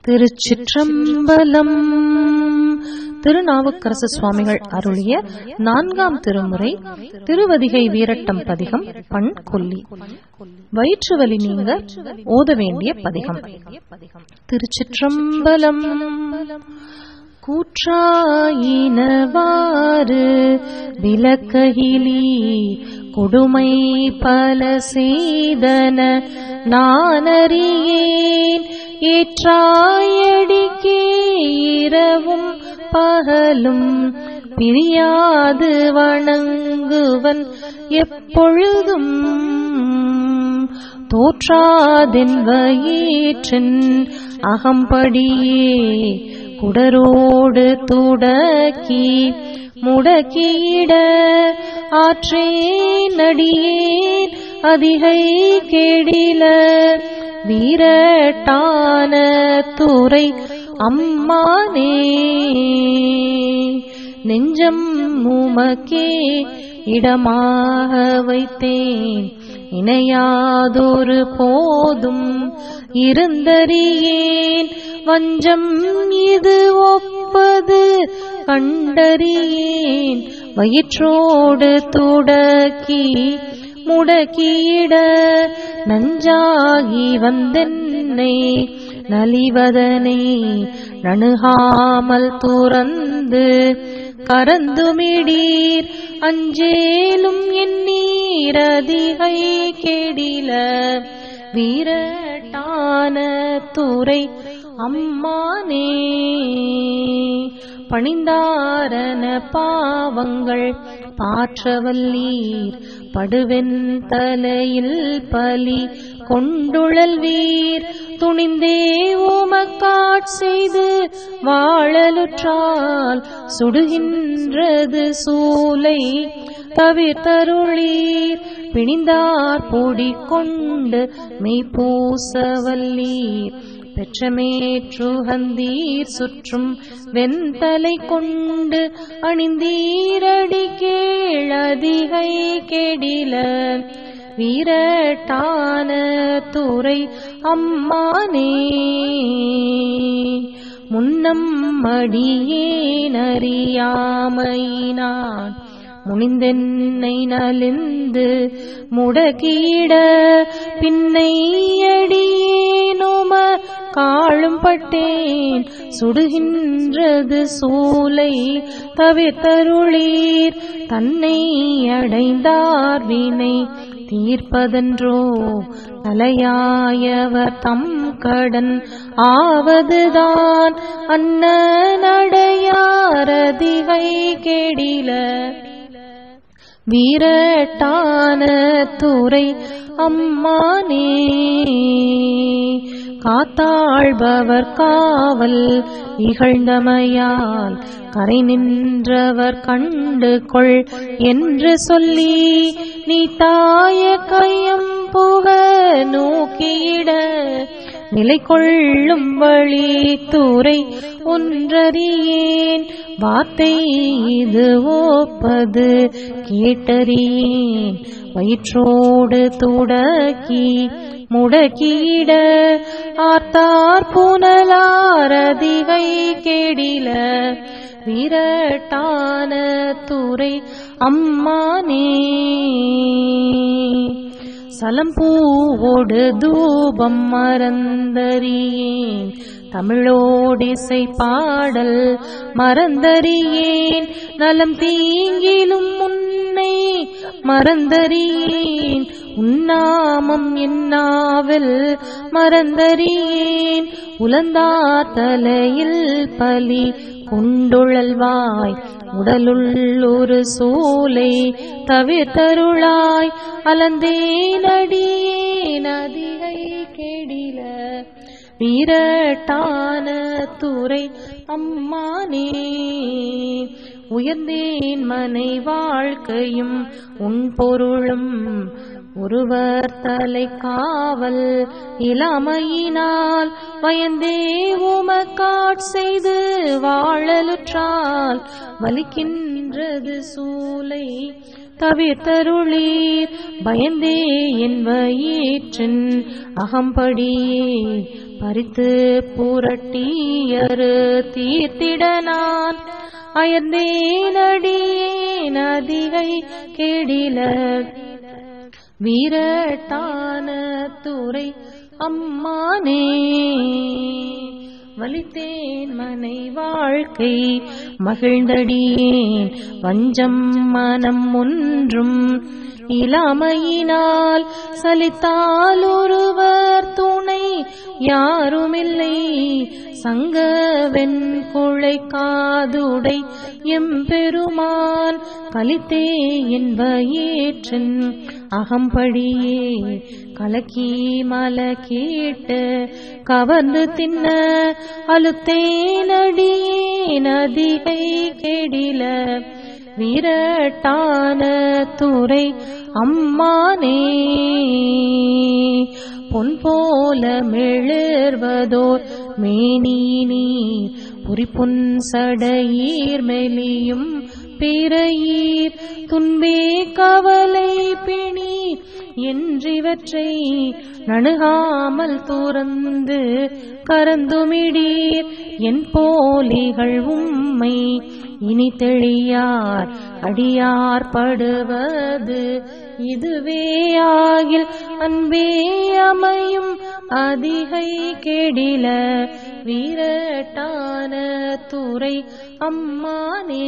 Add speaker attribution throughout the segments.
Speaker 1: திருச்சிற்றம்பலம் திருநாவுக்கரசு சுவாமிகள் அருளிய நான்காம் திருமுறை திருவதிகை வீரட்டம் பதிகம் பண் கொல்லி வயிற்று வலி நீங்க ஓத வேண்டிய பதிகம் திருச்சிற்றம்பலம் கூற்றாயினவாறு விளக்ககிலி கொடுமை பல செய்தன நானறியேன் ஏற்றாயடிக்கே இரவும் பகலும் பிரியாது வணங்குவன் எப்பொழுதும் தோற்றாதென் வயிற்றின் அகம்படியே குடரோடு துடக்கி முடக்கியிட ஆற்றேன் நடியேன் அதிகை கேடில வீரட்டான துறை அம்மானே நெஞ்சம் உமக்கே இடமாக வைத்தேன் இணையாதொரு போதும் இருந்தறியேன் வஞ்சம் இது ஒப்பது கண்டறியேன் வயிற்றோடு துடக்கி முடக்கியிட நஞ்சாகி வந்தென்னை நலிவதனை நணுகாமல் துறந்து கரந்துமிடீர் அஞ்சேலும் எண்ணீரதிகை கேடில வீரட்டான துறை அம்மானே பணிந்தாரன பாவங்கள் பாற்றவல்லீர் படுவென் தலையில் பலி கொண்டுழல் வீர் துணிந்தே உமக்காட் செய்து வாழலுற்றால் சுடுகின்றது சூலை தவிர்த்தருளீர் பிணிந்தார் பொடி கொண்டு மெய்ப்பூசவல்லீர் பெற்றமேற்றுகந்தீர் சுற்றும் வெண்தலை கொண்டு அணிந்தீரடி கேளதிகை கெடில வீரட்டான துறை அம்மானே முன்னம் மடியேனறியாமையினான் முனிந்தென்னை நலிந்து முடக்கிட பின்னை அடியேனும காளும் பட்டேன் சுடுகின்றது சூலை தவிர்த்தருளீர் தன்னை அடைந்தார் வினை தீர்ப்பதன்றோ தலையாயவர் தம் கடன் ஆவதுதான் அன்ன நடையாரதிகை கேடில வீரட்டான துறை அம்மானே காத்தாழ்பவர் காவல் இகழ்ந்தமையால் கரை நின்றவர் கண்டு கொள் என்று சொல்லி நீ தாய கையம் புக நோக்கியிட நிலை கொள்ளும் வழி தூரை ஒன்றறியேன் வார்த்தை இது ஓப்பது கேட்டறியேன் வயிற்றோடு துடக்கி முடக்கிட ஆர்த்தார் புனலாரதிகை கேடில வீரட்டான துறை அம்மானே சலம்பூவோடு தூபம் மறந்தறியேன் தமிழோடிசை பாடல் மறந்தறியேன் நலம் தீங்கிலும் முன்னை மறந்தறியேன் உன்னாமம் என்னாவில் மறந்தறியேன் உலந்தார் தலையில் பலி கொண்டுழல்வாய் உடலுள் ஒரு சூலை தவிர்த்தருளாய் அலந்தேன் அடியேன் அதிகை கெடில வீரட்டான துறை அம்மானே உயர்ந்தேன் மனை வாழ்க்கையும் உன் பொருளும் ஒருவர் தலை காவல் இளமையினால் பயந்தே உமக்காட் செய்து வாழலுற்றால் வலிக்கின்றது சூலை தவிர்த்தருளீர் பயந்தே என் வயிற்றின் அகம்படியே பறித்து புரட்டியரு தீர்த்திட நான் அயர்ந்தேனடியேன் அதிகை கெடில வீரட்டான துறை அம்மானே வலித்தேன் மனை வாழ்க்கை மகிழ்ந்தடியேன் வஞ்சம் மனம் ஒன்றும் இளமையினால் சலித்தால் ஒருவர் துணை யாருமில்லை சங்கவென் குழை காதுடை எம்பெருமான் கலித்தே என் வயிற்றின் அகம்படியே கலக்கி மல கேட்டு கவர்ந்து தின்ன அழுத்தேனடியே நதிகை கெடில வீரட்டான துறை அம்மானே பொன் போல மெழுர்வதோர் மேனி நீர் புரிப்புன் சடையீர் மெலியும் பிறையீர் துன்பே கவலை பிணி என்றிவற்றை நணுகாமல் துறந்து கரந்துமிடீர் என் போலிகள் உம்மை இனி தெளியார் அடியார் படுவது இதுவே ஆகில் அன்பே அமையும் அதிகை கெடில வீரட்டான துறை அம்மானே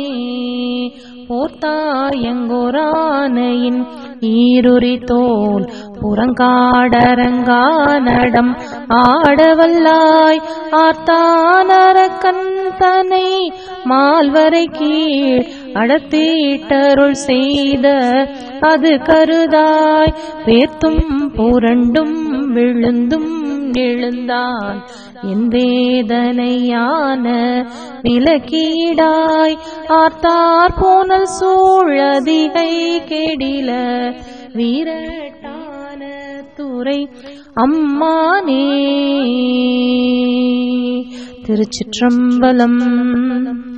Speaker 1: போர்த்தாயங்கோரானையின் ஈருரி தோல் புறங்காடரங்கானடம் ஆடவல்லாய் ஆத்தானரக்கன் தனை மால்வரை கீழ் அடத்தீட்டருள் செய்த அது கருதாய் பேர்த்தும் புரண்டும் விழுந்தும் எழுந்தான் என் வேதனையான விலக்கீடாய் ஆர்த்தார் போனல் சூழதிகை கெடில வீரட்டான துறை அம்மானே திருச்சிற்றம்பலம்